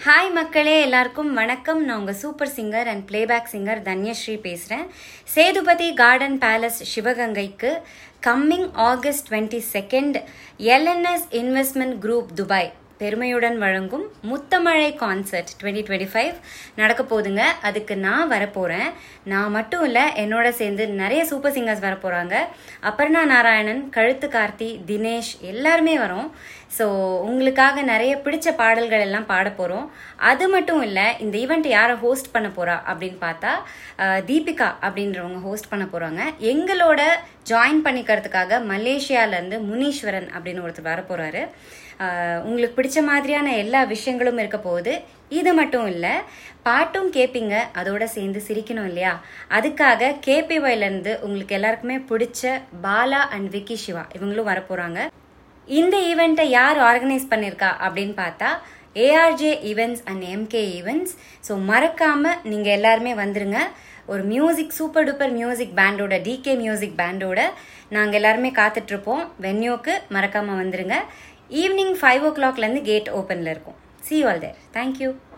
hi மக்களே எல்லாருக்கும் வணக்கம் நான் உங்கள் super singer and playback singer Dhanyashree பேசுகிறேன் சேதுபதி கார்டன் பேலஸ் சிவகங்கைக்கு coming August twenty second LNS investment group Dubai பெருமையுடன் வழங்கும் Muthamazhai concert twenty twenty five நடக்க போகுதுங்க அதுக்கு நான் வரப்போகிறேன் நான் மட்டும் இல்லை என்னோட சேர்ந்து நிறைய சூப்பர் சிங்கர்ஸ் வரப்போகிறாங்க அபர்ணா நாராயணன் கழுத்து கார்த்தி தினேஷ் எல்லாருமே வரோம் ஸோ உங்களுக்காக நிறைய பிடிச்ச பாடல்கள் எல்லாம் பாட போகிறோம் அது மட்டும் இல்லை இந்த ஈவெண்ட் யாரை ஹோஸ்ட் பண்ண போகிறா அப்படின்னு பார்த்தா அஹ், தீபிகா அப்படின்றவங்க ஹோஸ்ட் பண்ண போகிறாங்க எங்களோட ஜாயின் பண்ணிக்கிறதுக்காக மலேசியாவிலேருந்து முனீஸ்வரன் அப்படின்னு ஒருத்தர் வர போகிறாரு உங்களுக்கு பிடிச்ச மாதிரியான எல்லா விஷயங்களும் இருக்க போகுது இது மட்டும் இல்லை பாட்டும் கேட்பீங்க அதோட சேர்ந்து சிரிக்கணும் இல்லையா அதுக்காக கேபிஒய்லேருந்து உங்களுக்கு எல்லாருக்குமே பிடிச்ச பாலா அண்ட் விக்கி சிவா இவங்களும் வர போகிறாங்க இந்த ஈவெண்ட்டை யார் ஆர்கனைஸ் பண்ணியிருக்கா அப்படின்னு பார்த்தா ARJ events and MK events so மறக்காமல் நீங்கள் எல்லாருமே வந்துருங்க ஒரு மியூசிக் சூப்பர் டூப்பர் மியூசிக் பேண்டோட டிகே மியூசிக் பேண்டோட நாங்கள் எல்லாருமே காத்துட்ருப்போம் வென்யூக்கு மறக்காமல் வந்துருங்க ஈவினிங் ஃபைவ் ஓ கிளாக்லேருந்து கேட் ஓப்பனில் இருக்கும் சி ஆல் தேர் தேங்க்யூ